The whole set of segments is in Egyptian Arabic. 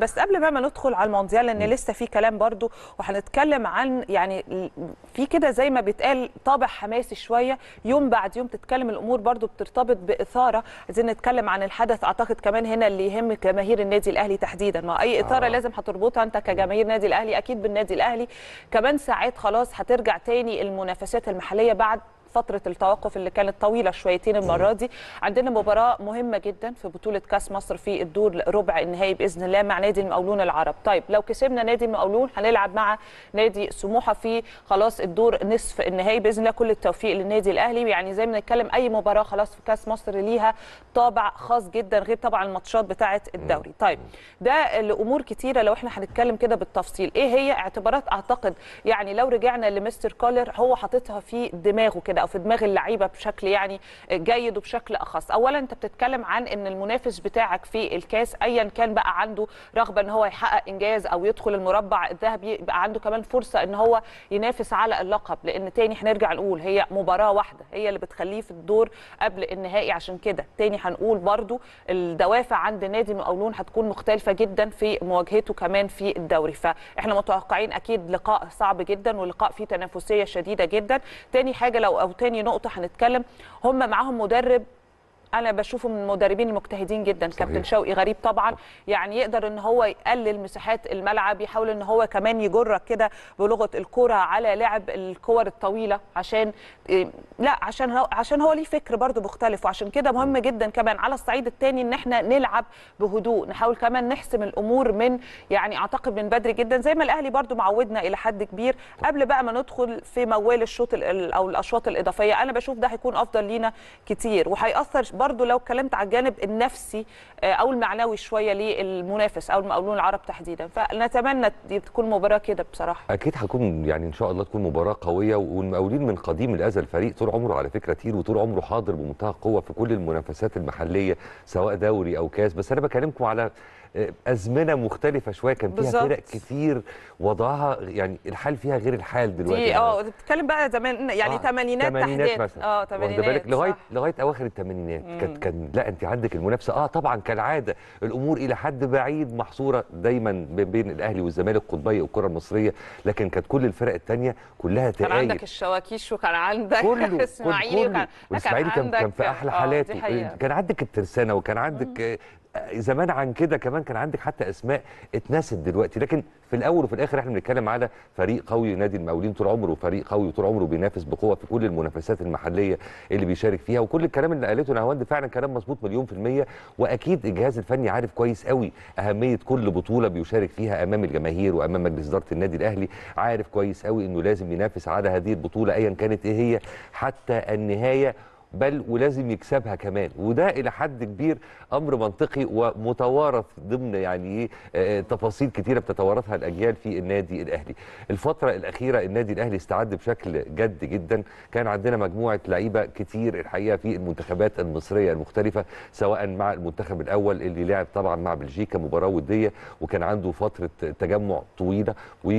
بس قبل بقى ما ندخل على المونديال لان لسه في كلام برضو وهنتكلم عن يعني في كده زي ما بيتقال طابع حماسي شويه يوم بعد يوم تتكلم الامور برضو بترتبط باثاره عايزين نتكلم عن الحدث اعتقد كمان هنا اللي يهم جماهير النادي الاهلي تحديدا ما اي اثاره آه. لازم هتربطها انت كجماهير نادي الاهلي اكيد بالنادي الاهلي كمان ساعات خلاص هترجع تاني المنافسات المحليه بعد فترة التوقف اللي كانت طويلة شويتين المرة دي عندنا مباراة مهمة جدا في بطولة كاس مصر في الدور ربع النهائي بإذن الله مع نادي المقاولون العرب طيب لو كسبنا نادي المقاولون هنلعب مع نادي سموحة في خلاص الدور نصف النهائي بإذن الله كل التوفيق للنادي الأهلي يعني زي ما نتكلم أي مباراة خلاص في كاس مصر ليها طابع خاص جدا غير طبعا الماتشات بتاعة الدوري طيب ده لأمور كتيرة لو احنا هنتكلم كده بالتفصيل ايه هي اعتبارات اعتقد يعني لو رجعنا لمستر كولر هو حاططها في دماغه كده او في دماغ اللعيبه بشكل يعني جيد وبشكل اخص اولا انت بتتكلم عن ان المنافس بتاعك في الكاس ايا كان بقى عنده رغبه ان هو يحقق انجاز او يدخل المربع الذهبي يبقى عنده كمان فرصه ان هو ينافس على اللقب لان تاني هنرجع نقول هي مباراه واحده هي اللي بتخليه في الدور قبل النهائي عشان كده تاني هنقول برضو الدوافع عند نادي المقاولون هتكون مختلفه جدا في مواجهته كمان في الدوري فاحنا متوقعين اكيد لقاء صعب جدا ولقاء فيه تنافسيه شديده جدا تاني حاجه لو او تاني نقطه هنتكلم هم معاهم مدرب انا بشوفه من المدربين المجتهدين جدا صحيح. كابتن شوقي غريب طبعا يعني يقدر ان هو يقلل مساحات الملعب يحاول ان هو كمان يجرك كده بلغه الكره على لعب الكور الطويله عشان إيه، لا عشان هو عشان هو ليه فكر برضه مختلف وعشان كده مهم جدا كمان على الصعيد الثاني ان احنا نلعب بهدوء نحاول كمان نحسم الامور من يعني اعتقد من بدري جدا زي ما الاهلي برضه معودنا الى حد كبير قبل بقى ما ندخل في موال الشوط ال- ال- او الاشواط الاضافيه انا بشوف ده هيكون افضل لينا كتير وهياثر برضو لو اتكلمت على الجانب النفسي آه، او المعنوي شويه للمنافس او المقاولون العرب تحديدا فنتمنى دي تكون مباراه كده بصراحه اكيد هتكون يعني ان شاء الله تكون مباراه قويه والمقاولين من قديم الازل فريق طول عمره على فكره تقيل وطول عمره حاضر بمنتهى القوه في كل المنافسات المحليه سواء دوري او كاس بس انا بكلمكم على آه، ازمنه مختلفه شويه كان فيها بالظبط. فرق كتير وضعها يعني الحال فيها غير الحال دلوقتي دي يعني اه بتتكلم بقى زمان يعني آه، ثمانينات تمانينات تحديدا مثلا اه واخده ثمانينات بالك لغايه صح. لغايه اواخر الثمانينات كانت كان لا انت عندك المنافسه اه طبعا كالعاده الامور الى حد بعيد محصوره دايما ب- بين الاهلي والزمالك قطبي الكره المصريه لكن كانت كل الفرق الثانيه كلها كان تقايل عندك الشواكيش وكان عندك كله اسماعيلي كله وكان والاسماعيلي كان كان في احلى آه، حالاته دي حقيقة. كان عندك الترسانه وكان عندك آه، زمان عن كده كمان كان عندك حتى اسماء اتنست دلوقتي لكن في الاول وفي الاخر احنا بنتكلم على فريق قوي نادي المقاولين طول عمره فريق قوي طول عمره بينافس بقوه في كل المنافسات المحليه اللي بيشارك فيها وكل الكلام اللي قالته نهاوند فعلا كلام مظبوط مليون في الميه واكيد الجهاز الفني عارف كويس قوي اهميه كل بطوله بيشارك فيها امام الجماهير وامام مجلس اداره النادي الاهلي عارف كويس قوي انه لازم ينافس على هذه البطوله ايا كانت ايه هي حتى النهايه بل ولازم يكسبها كمان وده الى حد كبير امر منطقي ومتوارث ضمن يعني ايه آه، تفاصيل كتيره بتتوارثها الاجيال في النادي الاهلي الفتره الاخيره النادي الاهلي استعد بشكل جد جدا كان عندنا مجموعه لعيبه كتير الحقيقه في المنتخبات المصريه المختلفه سواء مع المنتخب الاول اللي لعب طبعا مع بلجيكا مباراه وديه وكان عنده فتره تجمع طويله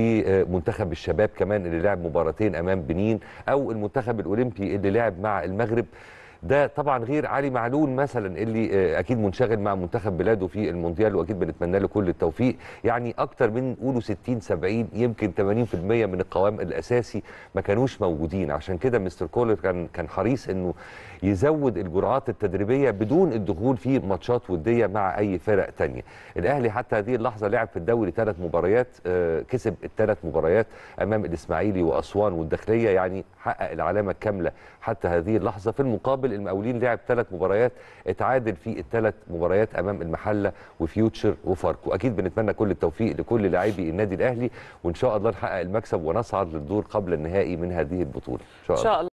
ومنتخب الشباب كمان اللي لعب مباراتين امام بنين او المنتخب الاولمبي اللي لعب مع المغرب ده طبعا غير علي معلول مثلا اللي آه، اكيد منشغل مع منتخب بلاده في المونديال واكيد بنتمنى له كل التوفيق يعني اكتر من قولوا 60 70 يمكن 80% من القوام الاساسي ما كانوش موجودين عشان كده مستر كولر كان كان حريص انه يزود الجرعات التدريبيه بدون الدخول في ماتشات وديه مع اي فرق تانية الاهلي حتى هذه اللحظه لعب في الدوري ثلاث مباريات آه، كسب الثلاث مباريات امام الاسماعيلي واسوان والداخليه يعني حقق العلامه الكامله حتى هذه اللحظه في المقابل المقاولين لعب ثلاث مباريات اتعادل في الثلاث مباريات امام المحله وفيوتشر وفاركو اكيد بنتمنى كل التوفيق لكل لاعبي النادي الاهلي وان شاء الله نحقق المكسب ونصعد للدور قبل النهائي من هذه البطوله ان شاء ان الله شاء الله